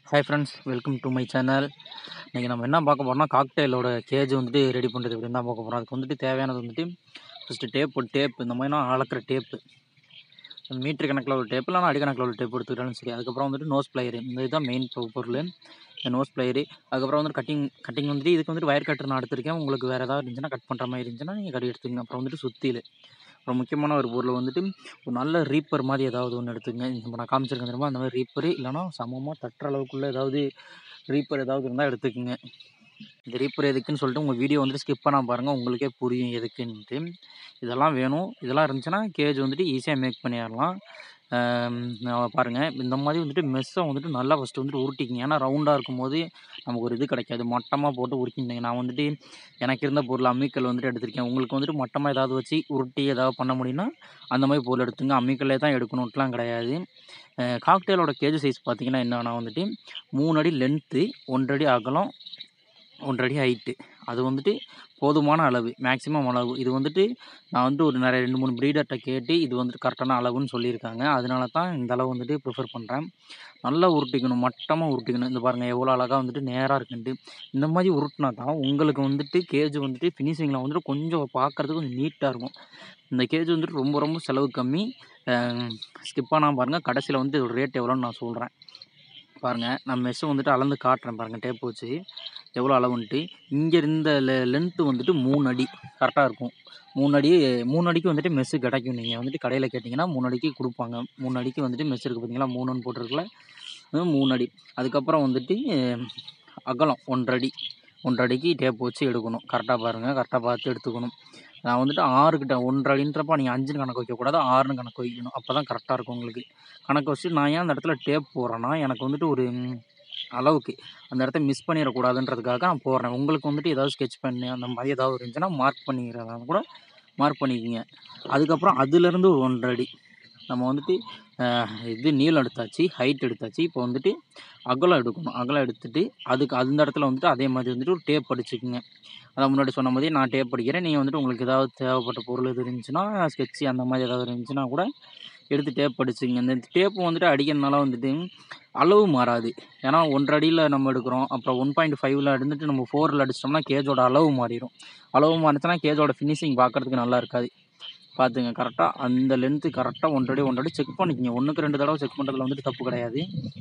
hi friends welcome to my channel இன்றைக்கி நம்ம என்ன பார்க்க போகிறோம்னா காக்டெயிலோட கேஜ் வந்துட்டு ரெடி பண்ணுறது எப்படின்னு தான் பார்க்க போகிறோம் அதுக்கு வந்துட்டு தேவையானது வந்துட்டு ஃபஸ்ட்டு டேப்பு டேப் இந்த மாதிரினா அளக்கிற டேப்பு மீட்ரு கணக்கில் ஒரு டேப்பு இல்லைனா அடிக்கணக்கில் ஒரு டேப் எடுத்துக்கிட்டாலும் சரி அதுக்கப்புறம் வந்துட்டு நோஸ் பிளேயரு இந்த இதுதான் மெயின் பொருள் இந்த நோஸ் பிளேயரு அதுக்கப்புறம் வந்துட்டு கட்டிங் கட்டிங் வந்துட்டு இதுக்கு வந்துட்டு வயர் கட்டர் நான் எடுத்திருக்கேன் உங்களுக்கு வேறு ஏதாவது இருந்துச்சுன்னா கட் பண்ணுற மாதிரி இருந்துச்சுன்னா நீங்கள் கட்டி எடுத்துக்கங்க அப்புறம் வந்துட்டு சுத்தியில் அப்புறம் முக்கியமான ஒரு பொருள் வந்துட்டு ஒரு நல்ல ரீப்பர் மாதிரி ஏதாவது ஒன்று எடுத்துங்க இப்போ நான் காமிச்சிருக்கேன் தெரியுமா அந்த மாதிரி ரீப்பரு இல்லைனா சமமாக தட்டுற அளவுக்குள்ள ஏதாவது ரீப்பர் ஏதாவது இருந்தால் எடுத்துக்கோங்க இந்த ரீப்பர் எதுக்குன்னு சொல்லிட்டு உங்கள் வீடியோ வந்துட்டு ஸ்கிப் பண்ணால் பாருங்கள் உங்களுக்கே புரியும் எதுக்குன்ட்டு இதெல்லாம் வேணும் இதெல்லாம் இருந்துச்சுன்னா கேஜ் வந்துட்டு ஈஸியாக மேக் பண்ணிடலாம் பாருங்கள் இந்த மாதிரி வந்துட்டு மெஸ்ஸை வந்துட்டு நல்லா ஃபஸ்ட்டு வந்துட்டு உருட்டிக்கிங்க ஏன்னா ரவுண்டாக இருக்கும்போது நமக்கு ஒரு இது கிடைக்காது மட்டமாக போட்டு உருட்டிங்க நான் வந்துட்டு எனக்கு இருந்த பொருள் அம்மிக்கல் வந்துட்டு எடுத்திருக்கேன் உங்களுக்கு வந்துட்டு மட்டமாக ஏதாவது வச்சு உருட்டி ஏதாவது பண்ண முடியும்னா அந்த மாதிரி பொருள் எடுத்துங்க அம்மிக்கல்லே தான் எடுக்கணுன்ட்டுலாம் கிடையாது காக்டெயிலோட கேஜ் சைஸ் பார்த்தீங்கன்னா என்னன்னா வந்துட்டு மூணு அடி லென்த்து ஒன்றடி அகலம் ஒன்றடி ஹைட்டு அது வந்துட்டு போதுமான அளவு மேக்ஸிமம் அளவு இது வந்துட்டு நான் வந்துட்டு ஒரு நிறைய ரெண்டு மூணு ப்ரீடர்கிட்ட கேட்டு இது வந்துட்டு கரெக்டான அளவுன்னு சொல்லியிருக்காங்க அதனால தான் இந்த அளவு வந்துட்டு ப்ரிஃபர் பண்ணுறேன் நல்லா உருட்டிக்கணும் மட்டமாக உருட்டிக்கணும் இந்த பாருங்கள் எவ்வளோ அழகாக வந்துட்டு நேராக இருக்குன்ட்டு இந்த மாதிரி உருட்டினா தான் உங்களுக்கு வந்துட்டு கேஜ் வந்துட்டு ஃபினிஷிங்கில் வந்துட்டு கொஞ்சம் பார்க்குறதுக்கு கொஞ்சம் நீட்டாக இருக்கும் இந்த கேஜ் வந்துட்டு ரொம்ப ரொம்ப செலவு கம்மி ஸ்கிப் பண்ணாமல் பாருங்கள் கடைசியில் வந்து இதோட ரேட் எவ்வளோன்னு நான் சொல்கிறேன் பாருங்கள் நான் மெஸ்ஸை வந்துட்டு அளந்து காட்டுறேன் பாருங்கள் டேப் வச்சு எவ்வளோ அளவுன்ட்டு இங்கே இருந்த லெ லென்த்து வந்துட்டு மூணு அடி கரெக்டாக இருக்கும் மூணு அடி மூணு அடிக்கு வந்துட்டு மெஸ்ஸு கிடைக்கும் நீங்கள் வந்துட்டு கடையில் கேட்டிங்கன்னா மூணு அடிக்கு கொடுப்பாங்க மூணு அடிக்கு வந்துட்டு மெஸ் இருக்குது பார்த்தீங்களா மூணுன்னு போட்டிருக்கல மூணு அடி அதுக்கப்புறம் வந்துட்டு அகலம் ஒன்றரை ஒன்றரைக்கு டேப் வச்சு எடுக்கணும் கரெக்டாக பாருங்கள் கரெக்டாக பார்த்து எடுத்துக்கணும் நான் வந்துட்டு ஆறு கிட்ட ஒன்றரை அடின்றப்ப நீங்கள் அஞ்சுன்னு கணக்கு வைக்கக்கூடாது ஆறுன்னு கணக்கு வைக்கணும் அப்போ தான் கரெக்டாக இருக்கும் உங்களுக்கு கணக்கு வச்சு நான் ஏன் அந்த இடத்துல டேப் போடுறேன்னா எனக்கு வந்துட்டு ஒரு அளவுக்கு அந்த இடத்த மிஸ் பண்ணிடக்கூடாதுன்றதுக்காக நான் போடுறேன் உங்களுக்கு வந்துட்டு ஏதாவது ஸ்கெட்ச் பண்ணி அந்த மாதிரி ஏதாவது இருந்துச்சுன்னா மார்க் பண்ணிக்கிறதா கூட மார்க் பண்ணிக்கிங்க அதுக்கப்புறம் அதுலேருந்து ஒரு ஒன்றரை அடி நம்ம வந்துட்டு இது நீளம் எடுத்தாச்சு ஹைட் எடுத்தாச்சு இப்போ வந்துட்டு அகலம் எடுக்கணும் அகலம் எடுத்துகிட்டு அதுக்கு அந்த இடத்துல வந்துட்டு அதே மாதிரி வந்துட்டு ஒரு டேப் அடிச்சுக்குங்க அதான் முன்னாடி சொன்ன மாதிரி நான் டேப் அடிக்கிறேன் நீங்கள் வந்துட்டு உங்களுக்கு ஏதாவது தேவைப்பட்ட பொருள் எது இருந்துச்சுன்னா ஸ்கெட்சு அந்த மாதிரி ஏதாவது இருந்துச்சுன்னா கூட எடுத்து டேப் அடிச்சுங்க இந்த டேப்பு வந்துட்டு அடிக்கிறதுனால வந்துட்டு அளவு மாறாது ஏன்னா ஒன்றரை அடியில் நம்ம எடுக்கிறோம் அப்புறம் ஒன் பாயிண்ட் ஃபைவ்ல இருந்துட்டு நம்ம ஃபோரில் அடிச்சிட்டோம்னா கேஜோட அளவு மாறிடும் அளவு மாறிச்சுன்னா கேஜோட ஃபினிஷிங் பார்க்குறதுக்கு நல்லா இருக்காது பார்த்துங்க கரெக்டாக அந்த லென்த்து கரெக்டாக ஒன்றரை ஒன்றரை செக் பண்ணிக்கிங்க ஒன்றுக்கு ரெண்டு தடவை செக் பண்ணுறதுல வந்துட்டு தப்பு கிடையாது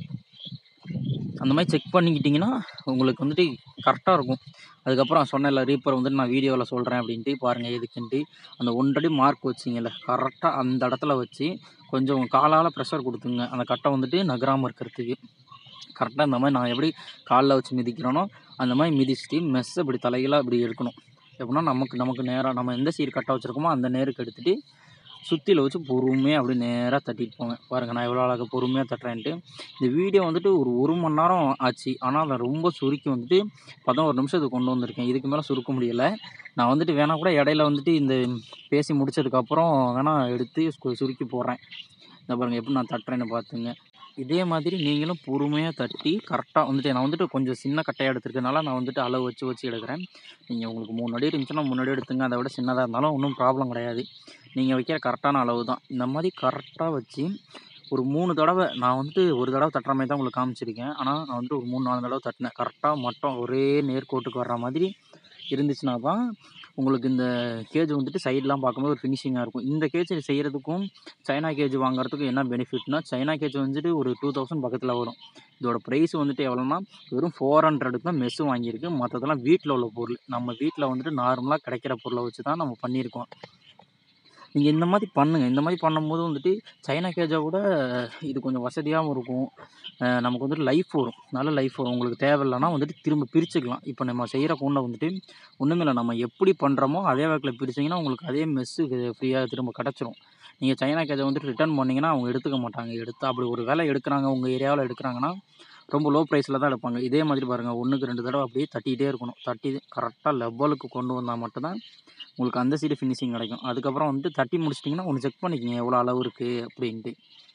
அந்த மாதிரி செக் பண்ணிக்கிட்டிங்கன்னா உங்களுக்கு வந்துட்டு கரெக்டாக இருக்கும் அதுக்கப்புறம் சொன்னேன்ல ரீப்பர் வந்துட்டு நான் வீடியோவில் சொல்கிறேன் அப்படின்ட்டு பாருங்கள் எதுக்குன்ட்டு அந்த ஒன்றடி மார்க் வச்சிங்கல்ல கரெக்டாக அந்த இடத்துல வச்சு கொஞ்சம் காலால் ப்ரெஷர் கொடுத்துங்க அந்த கட்டை வந்துட்டு நகராமல் இருக்கிறதுக்கு கரெக்டாக இந்த மாதிரி நான் எப்படி காலில் வச்சு மிதிக்கிறேனோ அந்த மாதிரி மிதிச்சுட்டு மெஸ்ஸை இப்படி தலைகளாக இப்படி எடுக்கணும் எப்படின்னா நமக்கு நமக்கு நேராக நம்ம எந்த சீர் கட்டாக வச்சுருக்கோமோ அந்த நேருக்கு எடுத்துகிட்டு சுற்றியில் வச்சு பொறுமையாக அப்படி நேராக தட்டிட்டு போங்க பாருங்கள் நான் எவ்வளோ அழகாக பொறுமையாக தட்டுறேன்ட்டு இந்த வீடியோ வந்துட்டு ஒரு ஒரு மணி நேரம் ஆச்சு ஆனால் அதை ரொம்ப சுருக்கி வந்துட்டு பதினோரு நிமிஷத்துக்கு கொண்டு வந்திருக்கேன் இதுக்கு மேலே சுருக்க முடியலை நான் வந்துட்டு வேணால் கூட இடையில வந்துட்டு இந்த பேசி முடிச்சதுக்கப்புறம் வேணால் எடுத்து சுருக்கி போடுறேன் இந்த பாருங்கள் எப்படி நான் தட்டுறேன்னு பார்த்துங்க இதே மாதிரி நீங்களும் பொறுமையாக தட்டி கரெக்டாக வந்துட்டு நான் வந்துட்டு கொஞ்சம் சின்ன கட்டையாக எடுத்துருக்கனால நான் வந்துட்டு அளவு வச்சு வச்சு எடுக்கிறேன் நீங்கள் உங்களுக்கு மூணு அடி இருந்துச்சுன்னா முன்னாடி எடுத்துங்க அதை விட சின்னதாக இருந்தாலும் ஒன்றும் ப்ராப்ளம் கிடையாது நீங்கள் வைக்கிற கரெக்டான அளவு தான் இந்த மாதிரி கரெக்டாக வச்சு ஒரு மூணு தடவை நான் வந்துட்டு ஒரு தடவை தட்டுற மாதிரி தான் உங்களுக்கு காமிச்சிருக்கேன் ஆனால் நான் வந்துட்டு ஒரு மூணு நாலு தடவை தட்டினேன் கரெக்டாக மட்டும் ஒரே நேர்கோட்டுக்கு வர்ற மாதிரி இருந்துச்சுன்னா தான் உங்களுக்கு இந்த கேஜ் வந்துட்டு சைட்லாம் பார்க்கும்போது ஒரு ஃபினிஷிங்காக இருக்கும் இந்த கேஜ் செய்கிறதுக்கும் சைனா கேஜ் வாங்குறதுக்கும் என்ன பெனிஃபிட்னா சைனா கேஜ் வந்துட்டு ஒரு டூ தௌசண்ட் பக்கத்தில் வரும் இதோட ப்ரைஸ் வந்துட்டு எவ்வளோனா வெறும் ஃபோர் ஹண்ட்ரடுக்கு தான் மெஸ்ஸு வாங்கியிருக்கு மற்றதெல்லாம் வீட்டில் உள்ள பொருள் நம்ம வீட்டில் வந்துட்டு நார்மலாக கிடைக்கிற பொருளை வச்சு தான் நம்ம பண்ணியிருக்கோம் நீங்கள் இந்த மாதிரி பண்ணுங்கள் இந்த மாதிரி பண்ணும்போது வந்துட்டு சைனா கேஜை விட இது கொஞ்சம் வசதியாகவும் இருக்கும் நமக்கு வந்துட்டு லைஃப் வரும் நல்ல லைஃப் வரும் உங்களுக்கு தேவையில்லைனா வந்துட்டு திரும்ப பிரிச்சுக்கலாம் இப்போ நம்ம செய்கிற கூண்டை வந்துட்டு ஒன்றுமே இல்லை நம்ம எப்படி பண்ணுறோமோ அதே வாக்கில் பிரிச்சிங்கன்னா உங்களுக்கு அதே மெஸ்ஸு ஃப்ரீயாக திரும்ப கிடச்சிரும் நீங்கள் சைனா கேஜை வந்துட்டு ரிட்டர்ன் பண்ணிங்கன்னா அவங்க எடுத்துக்க மாட்டாங்க எடுத்து அப்படி ஒரு வேலை எடுக்கிறாங்க உங்கள் ஏரியாவில் எடுக்கிறாங்கன்னா ரொம்ப லோ ப்ரைஸில் தான் எடுப்பாங்க இதே மாதிரி பாருங்கள் ஒன்றுக்கு ரெண்டு தடவை அப்படியே தட்டிகிட்டே இருக்கணும் தட்டி கரெக்டாக லெவலுக்கு கொண்டு வந்தால் மட்டும்தான் உங்களுக்கு அந்த சைடு ஃபினிஷிங் கிடைக்கும் அதுக்கப்புறம் வந்துட்டு தட்டி முடிச்சிட்டிங்கன்னா ஒன்று செக் பண்ணிக்கோங்க எவ்வளோ அளவு இருக்குது அப்படின்ட்டு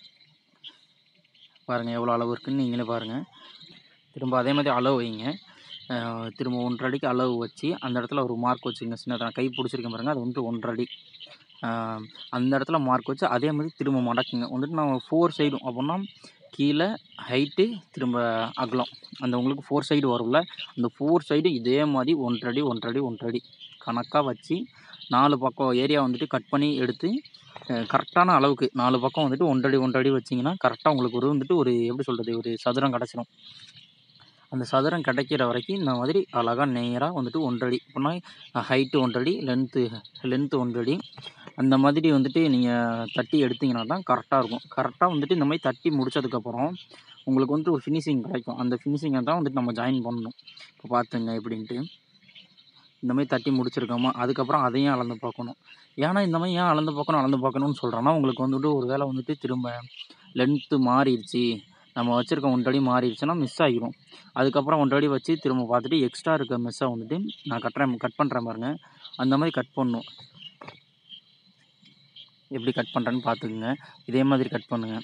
பாருங்கள் எவ்வளோ அளவு இருக்குதுன்னு நீங்களே பாருங்கள் திரும்ப அதே மாதிரி அளவு வைங்க திரும்ப ஒன்றரை அடிக்கு அளவு வச்சு அந்த இடத்துல ஒரு மார்க் வச்சுங்க சின்னதாக நான் கை பிடிச்சிருக்கேன் பாருங்கள் அது வந்துட்டு ஒன்றரை அடி அந்த இடத்துல மார்க் வச்சு அதே மாதிரி திரும்ப மடக்குங்க வந்துட்டு நான் ஃபோர் சைடும் அப்படின்னா கீழே ஹைட்டு திரும்ப அகலம் அந்த உங்களுக்கு ஃபோர் சைடு வரும்ல அந்த ஃபோர் சைடு இதே மாதிரி ஒன்றரை ஒன்றரை ஒன்றரை கணக்காக வச்சு நாலு பக்கம் ஏரியா வந்துட்டு கட் பண்ணி எடுத்து கரெக்டான அளவுக்கு நாலு பக்கம் வந்துட்டு ஒன்றடி ஒன்றடி வச்சிங்கன்னா கரெக்டாக உங்களுக்கு ஒரு வந்துட்டு ஒரு எப்படி சொல்கிறது ஒரு சதுரம் கிடச்சிரும் அந்த சதுரம் கிடைக்கிற வரைக்கும் இந்த மாதிரி அழகாக நேராக வந்துட்டு ஒன்றடி அப்படின்னா ஹைட்டு ஒன்றடி லென்த்து லென்த்து ஒன்றடி அந்த மாதிரி வந்துட்டு நீங்கள் தட்டி எடுத்தீங்கன்னா தான் கரெக்டாக இருக்கும் கரெக்டாக வந்துட்டு இந்த மாதிரி தட்டி முடிச்சதுக்கப்புறம் உங்களுக்கு வந்துட்டு ஒரு ஃபினிஷிங் கிடைக்கும் அந்த ஃபினிஷிங்கை தான் வந்துட்டு நம்ம ஜாயின் பண்ணணும் இப்போ பார்த்துங்க எப்படின்ட்டு இந்த மாதிரி தட்டி முடிச்சிருக்கோமா அதுக்கப்புறம் அதையும் அளந்து பார்க்கணும் ஏன்னா இந்த மாதிரி ஏன் அளந்து பார்க்கணும் அளந்து பார்க்கணும்னு சொல்கிறேன்னா உங்களுக்கு வந்துட்டு ஒரு வேளை வந்துட்டு திரும்ப லென்த்து மாறிடுச்சு நம்ம வச்சுருக்க ஒன்றடி மாறிடுச்சுன்னா மிஸ் ஆகிரும் அதுக்கப்புறம் ஒன்றடி வச்சு திரும்ப பார்த்துட்டு எக்ஸ்ட்ரா இருக்க மிஸ்ஸை வந்துட்டு நான் கட்டுறேன் கட் பண்ணுறேன் பாருங்க அந்த மாதிரி கட் பண்ணணும் எப்படி கட் பண்ணுறேன்னு பார்த்துக்குங்க இதே மாதிரி கட் பண்ணுங்கள்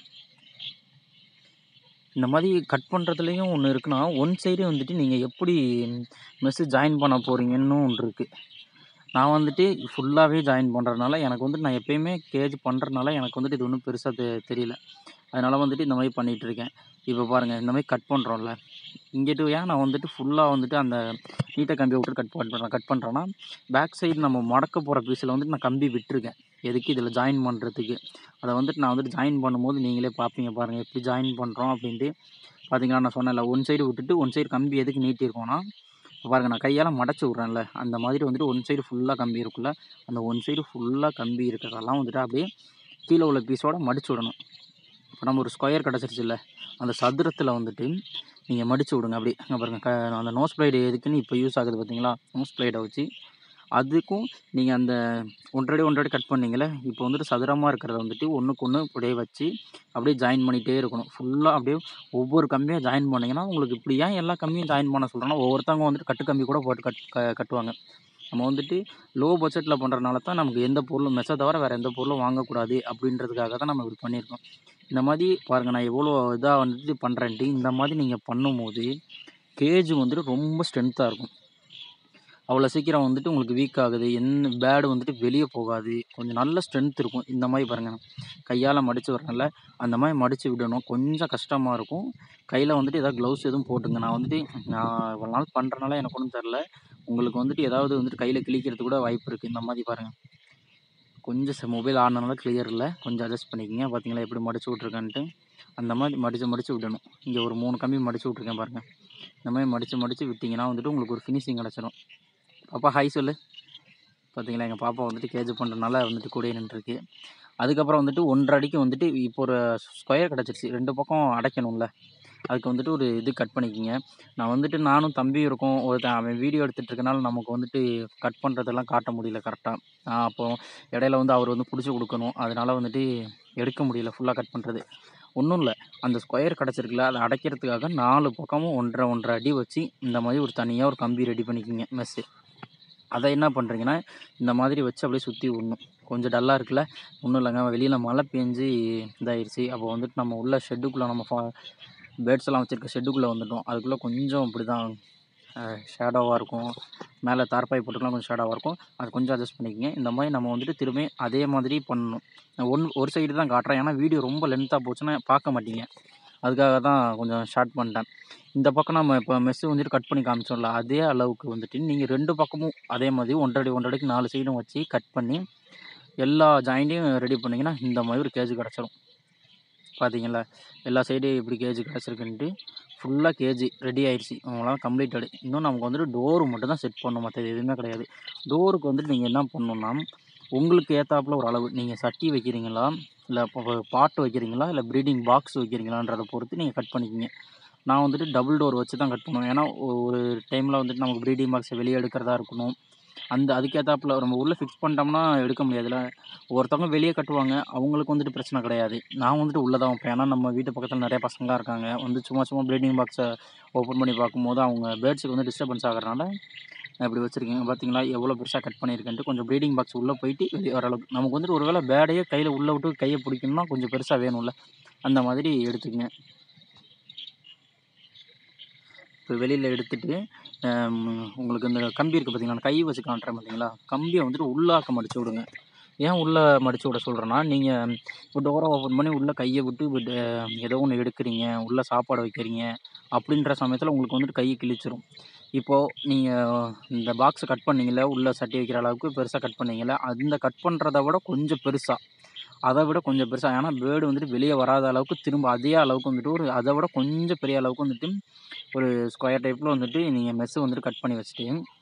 இந்த மாதிரி கட் பண்ணுறதுலையும் ஒன்று இருக்குன்னா ஒன் சைடு வந்துட்டு நீங்கள் எப்படி மெஸ்ஸு ஜாயின் பண்ண போகிறீங்கன்னு ஒன்று இருக்குது நான் வந்துட்டு ஃபுல்லாகவே ஜாயின் பண்ணுறதுனால எனக்கு வந்துட்டு நான் எப்பயுமே கேஜ் பண்ணுறதுனால எனக்கு வந்துட்டு இது ஒன்றும் பெருசாக தெ தெரியல அதனால் வந்துட்டு இந்த மாதிரி பண்ணிகிட்டு இருக்கேன் இப்போ பாருங்கள் இந்த மாதிரி கட் பண்ணுறோம்ல இங்கிட்டு ஏன் நான் வந்துட்டு ஃபுல்லாக வந்துட்டு அந்த நீட்டை கம்பி விட்டு கட் பண்ணுறேன் கட் பண்ணுறேன்னா பேக் சைடு நம்ம மடக்க போகிற பீஸில் வந்துட்டு நான் கம்பி விட்டுருக்கேன் எதுக்கு இதில் ஜாயின் பண்ணுறதுக்கு அதை வந்துட்டு நான் வந்துட்டு ஜாயின் பண்ணும்போது நீங்களே பார்ப்பீங்க பாருங்கள் எப்படி ஜாயின் பண்ணுறோம் அப்படின்ட்டு பார்த்தீங்களா நான் சொன்னேன்ல ஒன் சைடு விட்டுட்டு ஒன் சைடு கம்பி எதுக்கு நீட்டிருக்கோன்னா இப்போ பாருங்கள் நான் கையால் மடச்சி விட்றேன்ல அந்த மாதிரி வந்துட்டு ஒன் சைடு ஃபுல்லாக கம்பி இருக்குல்ல அந்த ஒன் சைடு ஃபுல்லாக கம்பி இருக்கிறதெல்லாம் வந்துட்டு அப்படியே கீழே உள்ள பீஸோட மடிச்சு விடணும் இப்போ நம்ம ஒரு ஸ்கொயர் கிடச்சிருச்சுல்ல அந்த சதுரத்தில் வந்துட்டு நீங்கள் மடிச்சு விடுங்க அப்படி அங்கே பாருங்கள் க அந்த நோஸ் பிளைடு எதுக்குன்னு இப்போ யூஸ் ஆகுது பார்த்தீங்களா நோஸ் பிளைடை வச்சு அதுக்கும் நீங்கள் அந்த ஒன்றரை ஒன்றரை கட் பண்ணீங்களே இப்போ வந்துட்டு சதுரமாக இருக்கிறத வந்துட்டு ஒன்றுக்கு ஒன்று அப்படியே வச்சு அப்படியே ஜாயின் பண்ணிகிட்டே இருக்கணும் ஃபுல்லாக அப்படியே ஒவ்வொரு கம்பியாக ஜாயின் பண்ணிங்கன்னா உங்களுக்கு இப்படி ஏன் எல்லா கம்பியும் ஜாயின் பண்ண சொல்கிறேன்னா ஒவ்வொருத்தவங்க வந்துட்டு கட்டு கம்பி கூட போட்டு கட் க கட்டுவாங்க நம்ம வந்துட்டு லோ பட்ஜெட்டில் பண்ணுறதுனால தான் நமக்கு எந்த பொருளும் மெஸ்ஸை தவிர வேறு எந்த பொருளும் வாங்கக்கூடாது அப்படின்றதுக்காக தான் நம்ம இப்படி பண்ணியிருக்கோம் இந்த மாதிரி பாருங்கள் நான் எவ்வளோ இதாக வந்துட்டு பண்ணுறேன்ட்டு இந்த மாதிரி நீங்கள் பண்ணும்போது கேஜ் வந்துட்டு ரொம்ப ஸ்ட்ரென்த்தாக இருக்கும் அவ்வளோ சீக்கிரம் வந்துட்டு உங்களுக்கு வீக் ஆகுது என்ன பேடு வந்துட்டு வெளியே போகாது கொஞ்சம் நல்ல ஸ்ட்ரென்த் இருக்கும் இந்த மாதிரி பாருங்கள் கையால் மடித்து வரனால அந்த மாதிரி மடித்து விடணும் கொஞ்சம் கஷ்டமாக இருக்கும் கையில் வந்துட்டு ஏதாவது க்ளவுஸ் எதுவும் போட்டுங்க நான் வந்துட்டு நான் இவ்வளோ நாள் பண்ணுறனால எனக்கு ஒன்றும் தெரில உங்களுக்கு வந்துட்டு ஏதாவது வந்துட்டு கையில் கிழிக்கிறது கூட வாய்ப்பு இருக்குது இந்த மாதிரி பாருங்கள் கொஞ்சம் மொபைல் ஆனனால கிளியர் இல்லை கொஞ்சம் அட்ஜஸ்ட் பண்ணிக்கோங்க பார்த்தீங்களா எப்படி மடிச்சு விட்ருக்கேன்ட்டு அந்த மாதிரி மடித்து மடித்து விடணும் இங்கே ஒரு மூணு கம்பி மடித்து விட்ருக்கேன் பாருங்கள் இந்த மாதிரி மடித்து மடித்து விட்டிங்கன்னா வந்துட்டு உங்களுக்கு ஒரு ஃபினிஷிங் கிடச்சிரும் பாப்பா ஹாய் சொல்லு பார்த்தீங்களா எங்கள் பாப்பா வந்துட்டு கேஜ் பண்ணுறதுனால வந்துட்டு கூடயே நின்றுருக்கு அதுக்கப்புறம் வந்துட்டு ஒன்றரை அடிக்கு வந்துட்டு இப்போ ஒரு ஸ்கொயர் கிடச்சிருச்சு ரெண்டு பக்கம் அடைக்கணும்ல அதுக்கு வந்துட்டு ஒரு இது கட் பண்ணிக்கிங்க நான் வந்துட்டு நானும் தம்பி இருக்கோம் ஒருத்தன் அவன் வீடியோ எடுத்துகிட்டு இருக்கனால நமக்கு வந்துட்டு கட் பண்ணுறதெல்லாம் காட்ட முடியல கரெக்டாக அப்போ இடையில வந்து அவர் வந்து பிடிச்சி கொடுக்கணும் அதனால் வந்துட்டு எடுக்க முடியல ஃபுல்லாக கட் பண்ணுறது ஒன்றும் இல்லை அந்த ஸ்கொயர் கிடச்சிருக்குல்ல அதை அடைக்கிறதுக்காக நாலு பக்கமும் ஒன்றரை ஒன்றரை அடி வச்சு இந்த மாதிரி ஒரு தனியாக ஒரு கம்பி ரெடி பண்ணிக்கிங்க மெஸ்ஸு அதை என்ன பண்ணுறீங்கன்னா இந்த மாதிரி வச்சு அப்படியே சுற்றி விடணும் கொஞ்சம் டல்லாக இருக்குல்ல ஒன்றும் இல்லைங்க வெளியில் மழை பெஞ்சு இதாயிருச்சு அப்போ வந்துட்டு நம்ம உள்ள ஷெட்டுக்குள்ளே நம்ம ஃபா பேர்ட்ஸ் எல்லாம் வச்சுருக்க ஷெட்டுக்குள்ளே வந்துட்டோம் அதுக்குள்ளே கொஞ்சம் இப்படி தான் ஷேடோவாக இருக்கும் மேலே தார்பாய் போட்டுக்கலாம் கொஞ்சம் ஷேடோவாக இருக்கும் அது கொஞ்சம் அட்ஜஸ்ட் பண்ணிக்கங்க இந்த மாதிரி நம்ம வந்துட்டு திரும்பி அதே மாதிரி பண்ணணும் நான் ஒன் ஒரு சைடு தான் காட்டுறேன் ஏன்னா வீடியோ ரொம்ப லென்த்தாக போச்சுன்னா பார்க்க மாட்டீங்க அதுக்காக தான் கொஞ்சம் ஷார்ட் பண்ணிட்டேன் இந்த பக்கம் நம்ம இப்போ மெஸ்ஸு வந்துட்டு கட் பண்ணி காமிச்சோம்ல அதே அளவுக்கு வந்துட்டு நீங்கள் ரெண்டு பக்கமும் அதே மாதிரி ஒன்றரை ஒன்றரைக்கு நாலு சைடும் வச்சு கட் பண்ணி எல்லா ஜாயிண்ட்டையும் ரெடி பண்ணிங்கன்னா இந்த மாதிரி ஒரு கேஜ் கிடச்சிரும் பார்த்தீங்களா எல்லா சைடும் எப்படி கேஜ் கிடச்சிருக்குன்ட்டு ஃபுல்லாக கேஜி ரெடி ஆயிடுச்சு அவங்களாம் கம்ப்ளீட்டடு இன்னும் நமக்கு வந்துட்டு டோரு மட்டும் தான் செட் பண்ணணும் மற்றது எதுவுமே கிடையாது டோருக்கு வந்துட்டு நீங்கள் என்ன பண்ணணும்னா உங்களுக்கு ஏற்றாப்புல ஒரு அளவு நீங்கள் சட்டி வைக்கிறீங்களா இல்லை இப்போ பாட்டு வைக்கிறீங்களா இல்லை ப்ரீடிங் பாக்ஸ் வைக்கிறீங்களான்றதை பொறுத்து நீங்கள் கட் பண்ணிக்கிங்க நான் வந்துட்டு டபுள் டோர் வச்சு தான் கட் பண்ணுவேன் ஏன்னா ஒரு டைமில் வந்துட்டு நமக்கு ப்ரீடிங் பாக்ஸை வெளியே எடுக்கிறதா இருக்கணும் அந்த அதுக்கேற்றாப்புல நம்ம உள்ளே ஃபிக்ஸ் பண்ணிட்டோம்னா எடுக்க முடியாதுல்ல ஒருத்தவங்க வெளியே கட்டுவாங்க அவங்களுக்கு வந்துட்டு பிரச்சனை கிடையாது நான் வந்துட்டு உள்ளே தான் வைப்பேன் ஏன்னா நம்ம வீட்டு பக்கத்தில் நிறைய பசங்க இருக்காங்க வந்து சும்மா சும்மா ப்ரீடிங் பாக்ஸை ஓப்பன் பண்ணி பார்க்கும்போது அவங்க பேர்ட்ஸுக்கு வந்து டிஸ்டர்பன்ஸ் ஆகிறனால நான் இப்படி வச்சுருக்கேன் பார்த்தீங்களா எவ்வளோ பெருசாக கட் பண்ணியிருக்கேன்ட்டு கொஞ்சம் ப்ரீடிங் பாக்ஸ் உள்ளே போயிட்டு வெளியே வர அளவுக்கு நமக்கு வந்துட்டு ஒரு வேளை பேடையே கையில் உள்ளே விட்டு கையை பிடிக்கணும்னா கொஞ்சம் பெருசாக வேணும்ல அந்த மாதிரி எடுத்துக்கங்க இப்போ வெளியில் எடுத்துட்டு உங்களுக்கு இந்த கம்பி இருக்குது பார்த்தீங்களா கை வச்சு காட்டுறேன் பார்த்தீங்களா கம்பியை வந்துட்டு உள்ளாக்க மடிச்சு விடுங்க ஏன் உள்ளே மடித்து விட சொல்கிறேன்னா நீங்கள் இப்போ டோரை ஓப்பன் பண்ணி உள்ளே கையை விட்டு விட்டு ஏதோ ஒன்று எடுக்கிறீங்க உள்ளே சாப்பாடு வைக்கிறீங்க அப்படின்ற சமயத்தில் உங்களுக்கு வந்துட்டு கையை கிழிச்சிரும் இப்போது நீங்கள் இந்த பாக்ஸை கட் பண்ணீங்கல்ல உள்ளே சட்டி வைக்கிற அளவுக்கு பெருசாக கட் பண்ணீங்கல்ல அந்த கட் பண்ணுறத விட கொஞ்சம் பெருசாக அதை விட கொஞ்சம் பெருசாக ஏன்னா பேர்டு வந்துட்டு வெளியே வராத அளவுக்கு திரும்ப அதே அளவுக்கு வந்துட்டு ஒரு அதை விட கொஞ்சம் பெரிய அளவுக்கு வந்துட்டு ஒரு ஸ்கொயர் டைப்பில் வந்துட்டு நீங்கள் மெஸ்ஸு வந்துட்டு கட் பண்ணி வச்சுட்டு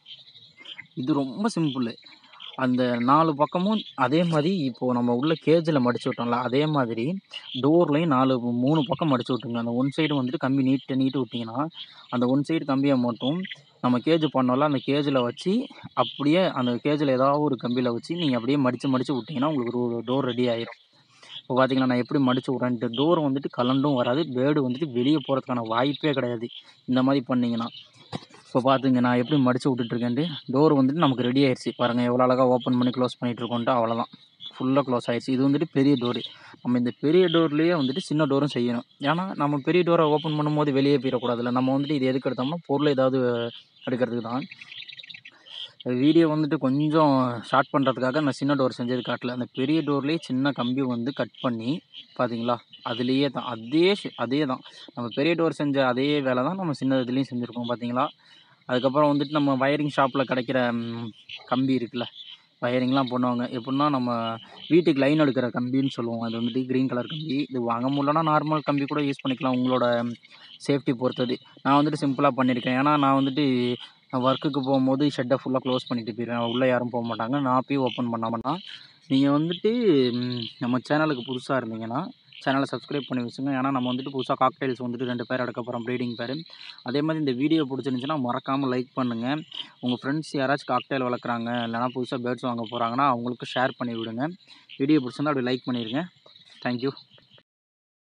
இது ரொம்ப சிம்பிள் அந்த நாலு பக்கமும் அதே மாதிரி இப்போது நம்ம உள்ள கேஜில் மடிச்சு விட்டோம்ல அதே மாதிரி டோர்லேயும் நாலு மூணு பக்கம் மடிச்சு விட்டுங்க அந்த ஒன் சைடு வந்துட்டு கம்பி நீட்டு நீட்டு விட்டிங்கன்னா அந்த ஒன் சைடு கம்பியை மட்டும் நம்ம கேஜ் பண்ணோம்ல அந்த கேஜில் வச்சு அப்படியே அந்த கேஜில் ஏதாவது ஒரு கம்பியில் வச்சு நீங்கள் அப்படியே மடித்து மடித்து விட்டிங்கன்னா உங்களுக்கு ஒரு டோர் ரெடி ஆயிரும் இப்போ பார்த்தீங்கன்னா நான் எப்படி மடித்து விட்றேன்ட்டு டோர் வந்துட்டு கலண்டும் வராது பேர்டு வந்துட்டு வெளியே போகிறதுக்கான வாய்ப்பே கிடையாது இந்த மாதிரி பண்ணிங்கன்னா இப்போ பார்த்துங்க நான் எப்படி மடித்து விட்டுட்ருக்கேன்ட்டு டோர் வந்துட்டு நமக்கு ரெடி ஆயிடுச்சு பாருங்கள் எவ்வளோ அழகாக ஓப்பன் பண்ணி க்ளோஸ் பண்ணிகிட்டு இருக்கோன்ட்டு அவ்வளோதான் ஃபுல்லாக க்ளோஸ் ஆயிடுச்சு இது வந்துட்டு பெரிய டோரு நம்ம இந்த பெரிய டோர்லேயே வந்துட்டு சின்ன டோரும் செய்யணும் ஏன்னா நம்ம பெரிய டோரை ஓப்பன் பண்ணும்போது வெளியே போயிடக்கூடாதுல்ல நம்ம வந்துட்டு இது எதுக்கு எடுத்தோம்னா பொருள் ஏதாவது எடுக்கிறதுக்கு தான் வீடியோ வந்துட்டு கொஞ்சம் ஷார்ட் பண்ணுறதுக்காக நான் சின்ன டோர் செஞ்சது காட்டல அந்த பெரிய டோர்லேயே சின்ன கம்பி வந்து கட் பண்ணி பார்த்தீங்களா அதுலேயே தான் அதே ஷே- அதே தான் நம்ம பெரிய டோர் செஞ்ச அதே வேலை தான் நம்ம சின்ன இதுலேயும் செஞ்சுருக்கோம் பார்த்தீங்களா அதுக்கப்புறம் வந்துட்டு நம்ம வயரிங் ஷாப்பில் கிடைக்கிற ம், கம்பி இருக்குல்ல வயரிங்லாம் பண்ணுவாங்க எப்படின்னா நம்ம வீட்டுக்கு லைன் எடுக்கிற கம்பின்னு சொல்லுவோம் அது வந்துட்டு க்ரீன் கலர் கம்பி இது வாங்க முடியலன்னா நார்மல் கம்பி கூட யூஸ் பண்ணிக்கலாம் உங்களோட சேஃப்டி பொறுத்தது நான் வந்துட்டு சிம்பிளாக பண்ணியிருக்கேன் ஏன்னா நான் வந்துட்டு ஒர்க்குக்கு போகும்போது ஷெட்டை ஃபுல்லாக க்ளோஸ் பண்ணிட்டு போயிடுவேன் உள்ளே யாரும் போக மாட்டாங்க நான் போய் ஓப்பன் பண்ணாமன்னா நீங்கள் வந்துட்டு ம், நம்ம சேனலுக்கு புதுசாக இருந்தீங்கன்னா சேனலை சப்ஸ்கிரைப் பண்ணி வச்சுங்க ஏன்னா நம்ம வந்துட்டு புதுசாக காக்டைல்ஸ் வந்துட்டு ரெண்டு பேர் எடுக்க போகிறோம் ப்ரீடிங் பேர் அதே மாதிரி இந்த வீடியோ பிடிச்சிருந்துச்சுன்னா மறக்காமல் லைக் பண்ணுங்கள் உங்கள் ஃப்ரெண்ட்ஸ் யாராச்சும் காக்டைல் வளர்க்குறாங்க இல்லைனா புதுசாக பேர்ட்ஸ் வாங்க போகிறாங்கன்னா அவங்களுக்கு ஷேர் பண்ணி விடுங்க வீடியோ பிடிச்சிருந்தா அப்படி லைக் பண்ணிடுங்க தேங்க்யூ